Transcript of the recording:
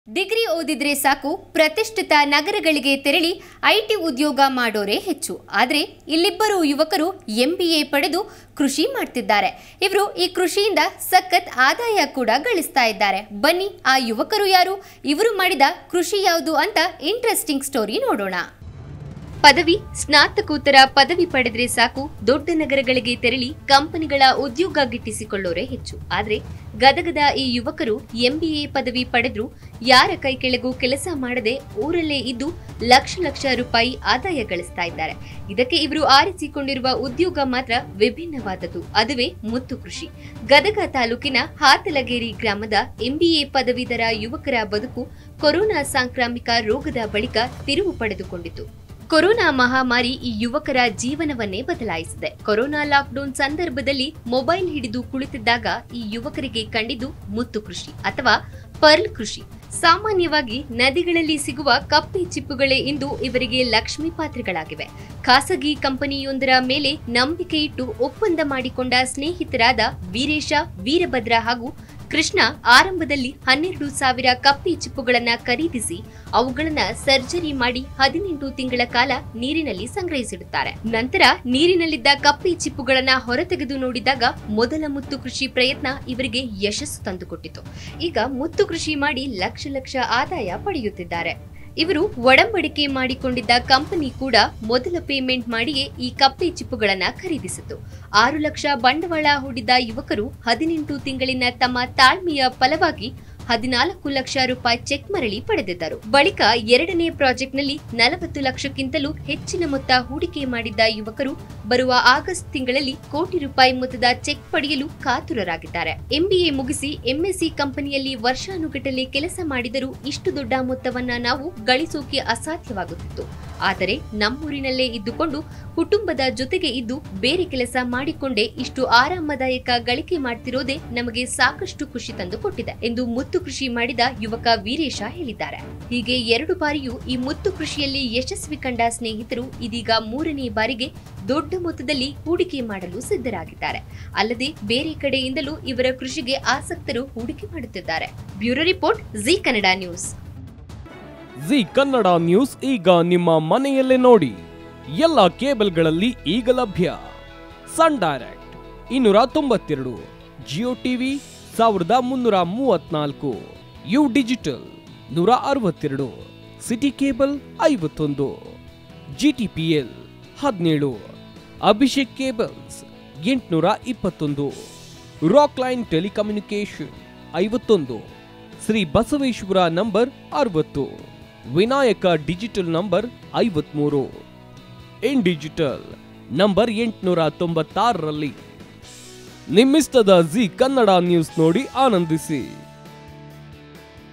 degree ಓದಿದ್ರೆ ಸಾಕು ಪ್ರತಿಷ್ಠಿತ ನಗರಗಳಿಗೆ ತೆರಳಿ ಐಟಿ ಉದ್ಯೋಗ ಮಾಡೋರೇ ಹೆಚ್ಚು ಆದರೆ ಇಲ್ಲಿಬ್ಬರು ಯುವಕರು ಎಂಬಿಎ ಪಡೆದು ಕೃಷಿ ಮಾಡ್ತಿದ್ದಾರೆ ಇವರು ಈ ಕೃಷಿಯಿಂದ ಸಖತ್ ಆದಾಯ ಕೂಡ ಗಳಿಸ್ತಾ ಇದ್ದಾರೆ ಬನ್ನಿ ಆ ಯುವಕರು ಯಾರು ಇವರು ಮಾಡಿದ ಕೃಷಿ ಯಾವುದು ಅಂತ ಇಂಟ್ರೆಸ್ಟಿಂಗ್ ಸ್ಟೋರಿ ನೋಡೋಣ ಪದವಿ ಸ್ನಾತಕೋತ್ತರ ಪದವಿ ಪಡೆದ್ರೆ ಸಾಕು ದೊಡ್ಡ ನಗರಗಳಿಗೆ ತೆರಳಿ ಕಂಪನಿಗಳ ಉದ್ಯೋಗ ಗಿಟ್ಟಿಸಿಕೊಳ್ಳೋರೇ ಹೆಚ್ಚು ಆದ್ರೆ ಗದಗದ ಈ ಯುವಕರು ಎಂಬಿಎ ಪದವಿ ಪಡೆದ್ರು ಯಾರ ಕೈ ಕೆಳಗೂ ಕೆಲಸ ಮಾಡದೆ ಊರಲ್ಲೇ ಇದ್ದು ಲಕ್ಷ ಲಕ್ಷ ರೂಪಾಯಿ ಆದಾಯ ಗಳಿಸ್ತಾ ಇದ್ದಾರೆ ಇದಕ್ಕೆ ಇವರು ಆರಿಸಿಕೊಂಡಿರುವ ಉದ್ಯೋಗ ಮಾತ್ರ ವಿಭಿನ್ನವಾದದ್ದು ಅದುವೇ ಮುತ್ತು ಕೃಷಿ ಗದಗ ತಾಲೂಕಿನ ಹಾತಲಗೇರಿ ಗ್ರಾಮದ ಎಂಬಿಎ ಪದವೀಧರ ಯುವಕರ ಬದುಕು ಕೊರೋನಾ ಸಾಂಕ್ರಾಮಿಕ ರೋಗದ ಬಳಿಕ ತಿರುವು ಪಡೆದುಕೊಂಡಿತು ಕೊರೋನಾ ಮಹಾಮಾರಿ ಈ ಯುವಕರ ಜೀವನವನ್ನೇ ಬದಲಾಯಿಸಿದೆ ಕೊರೋನಾ ಲಾಕ್ಡೌನ್ ಸಂದರ್ಭದಲ್ಲಿ ಮೊಬೈಲ್ ಹಿಡಿದು ಕುಳಿತಿದ್ದಾಗ ಈ ಯುವಕರಿಗೆ ಕಂಡಿದ್ದು ಮುತ್ತು ಕೃಷಿ ಅಥವಾ ಪರ್ಲ್ ಕೃಷಿ ಸಾಮಾನ್ಯವಾಗಿ ನದಿಗಳಲ್ಲಿ ಸಿಗುವ ಕಪ್ಪೆ ಚಿಪ್ಪುಗಳೇ ಇಂದು ಇವರಿಗೆ ಲಕ್ಷ್ಮೀ ಪಾತ್ರೆಗಳಾಗಿವೆ ಖಾಸಗಿ ಕಂಪನಿಯೊಂದರ ಮೇಲೆ ನಂಬಿಕೆ ಇಟ್ಟು ಒಪ್ಪಂದ ಮಾಡಿಕೊಂಡ ಸ್ನೇಹಿತರಾದ ವೀರೇಶ ವೀರಭದ್ರ ಹಾಗೂ ಕೃಷ್ಣ ಆರಂಭದಲ್ಲಿ ಹನ್ನೆರಡು ಸಾವಿರ ಕಪ್ಪೆ ಚಿಪ್ಪುಗಳನ್ನ ಖರೀದಿಸಿ ಅವುಗಳನ್ನ ಸರ್ಜರಿ ಮಾಡಿ ಹದಿನೆಂಟು ತಿಂಗಳ ಕಾಲ ನೀರಿನಲ್ಲಿ ಸಂಗ್ರಹಿಸಿಡುತ್ತಾರೆ ನಂತರ ನೀರಿನಲ್ಲಿದ್ದ ಕಪ್ಪೆ ಚಿಪ್ಪುಗಳನ್ನ ಹೊರತೆಗೆದು ನೋಡಿದಾಗ ಮೊದಲ ಮುತ್ತು ಕೃಷಿ ಪ್ರಯತ್ನ ಇವರಿಗೆ ಯಶಸ್ಸು ತಂದುಕೊಟ್ಟಿತು ಈಗ ಮುತ್ತು ಕೃಷಿ ಮಾಡಿ ಲಕ್ಷ ಲಕ್ಷ ಆದಾಯ ಪಡೆಯುತ್ತಿದ್ದಾರೆ ಇವರು ಒಡಂಬಡಿಕೆ ಮಾಡಿಕೊಂಡಿದ್ದ ಕಂಪನಿ ಕೂಡ ಮೊದಲ ಪೇಮೆಂಟ್ ಮಾಡಿಯೇ ಈ ಕಪ್ಪೆ ಚಿಪ್ಪುಗಳನ್ನ ಖರೀದಿಸಿತು ಆರು ಲಕ್ಷ ಬಂಡವಾಳ ಹೂಡಿದ ಯುವಕರು ಹದಿನೆಂಟು ತಿಂಗಳಿನ ತಮ್ಮ ತಾಳ್ಮೆಯ ಫಲವಾಗಿ ಹದಿನಾಲ್ಕು ಲಕ್ಷ ರೂಪಾಯಿ ಚೆಕ್ ಮರಳಿ ಪಡೆದಿದ್ದರು ಬಳಿಕ ಎರಡನೇ ಪ್ರಾಜೆಕ್ಟ್ನಲ್ಲಿ ನಲವತ್ತು ಲಕ್ಷಕ್ಕಿಂತಲೂ ಹೆಚ್ಚಿನ ಮೊತ್ತ ಹೂಡಿಕೆ ಮಾಡಿದ್ದ ಯುವಕರು ಬರುವ ಆಗಸ್ಟ್ ತಿಂಗಳಲ್ಲಿ ಕೋಟಿ ರೂಪಾಯಿ ಮೊತ್ತದ ಚೆಕ್ ಪಡೆಯಲು ಕಾತುರರಾಗಿದ್ದಾರೆ ಎಂಬಿಎ ಮುಗಿಸಿ ಎಂಎಸ್ಸಿ ಕಂಪನಿಯಲ್ಲಿ ವರ್ಷಾನುಗಟ್ಟಲೆ ಕೆಲಸ ಮಾಡಿದರೂ ಇಷ್ಟು ದೊಡ್ಡ ಮೊತ್ತವನ್ನ ನಾವು ಗಳಿಸೋಕೆ ಅಸಾಧ್ಯವಾಗುತ್ತಿತ್ತು ಆದರೆ ನಮ್ಮೂರಿನಲ್ಲೇ ಇದ್ದುಕೊಂಡು ಕುಟುಂಬದ ಜೊತೆಗೆ ಇದ್ದು ಬೇರೆ ಕೆಲಸ ಮಾಡಿಕೊಂಡೇ ಇಷ್ಟು ಆರಾಮದಾಯಕ ಗಳಿಕೆ ಮಾಡ್ತಿರೋದೇ ನಮಗೆ ಸಾಕಷ್ಟು ಖುಷಿ ತಂದು ಕೊಟ್ಟಿದೆ ಎಂದು ಮುತ್ತು ಕೃಷಿ ಮಾಡಿದ ಯುವಕ ವೀರೇಶ ಹೇಳಿದ್ದಾರೆ ಹೀಗೆ ಎರಡು ಬಾರಿಯೂ ಈ ಮುತ್ತು ಕೃಷಿಯಲ್ಲಿ ಯಶಸ್ವಿ ಕಂಡ ಸ್ನೇಹಿತರು ಇದೀಗ ಮೂರನೇ ಬಾರಿಗೆ ದೊಡ್ಡ ಮೊತ್ತದಲ್ಲಿ ಹೂಡಿಕೆ ಮಾಡಲು ಸಿದ್ಧರಾಗಿದ್ದಾರೆ ಅಲ್ಲದೆ ಬೇರೆ ಕಡೆಯಿಂದಲೂ ಇವರ ಕೃಷಿಗೆ ಆಸಕ್ತರು ಹೂಡಿಕೆ ಮಾಡುತ್ತಿದ್ದಾರೆ bureau report Zee Kannada news Zee Kannada news ಈಗ ನಿಮ್ಮ ಮನೆಯಲ್ಲೇ ನೋಡಿ ಎಲ್ಲ ಕೇಬಲ್ಗಳಲ್ಲಿ ಈಗ ಲಭ್ಯ ಸನ್ ಡೈರೆಕ್ಟ್ ಇನ್ನೂರ ತೊಂಬತ್ತೆರಡು ಜಿಯೋ ಟಿವಿ ಸಾವಿರದ ಮುನ್ನೂರ ಮೂವತ್ನಾಲ್ಕು ಯು ಡಿಜಿಟಲ್ ನೂರ ಅರವತ್ತೆರಡು ಸಿಟಿ ಕೇಬಲ್ ಐವತ್ತೊಂದು ಜಿಟಿಪಿಎಲ್ ಹದಿನೇಳು ಅಭಿಷೇಕ್ ಕೇಬಲ್ಸ್ ಎಂಟುನೂರ ಇಪ್ಪತ್ತೊಂದು ರಾಕ್ ಲೈನ್ ಟೆಲಿಕಮ್ಯುನಿಕೇಶನ್ ಐವತ್ತೊಂದು ಶ್ರೀ ಬಸವೇಶ್ವರ ನಂಬರ್ ಅರವತ್ತು ವಿನಾಯಕ ಡಿಜಿಟಲ್ ನಂಬರ್ ಐವತ್ಮೂರು ಇನ್ ಡಿಜಿಟಲ್ ನಂಬರ್ ಎಂಟುನೂರ ತೊಂಬತ್ತಾರರಲ್ಲಿ ನಿಮ್ಮಿಸ್ತದ ಜಿ ಕನ್ನಡ ನ್ಯೂಸ್ ನೋಡಿ ಆನಂದಿಸಿ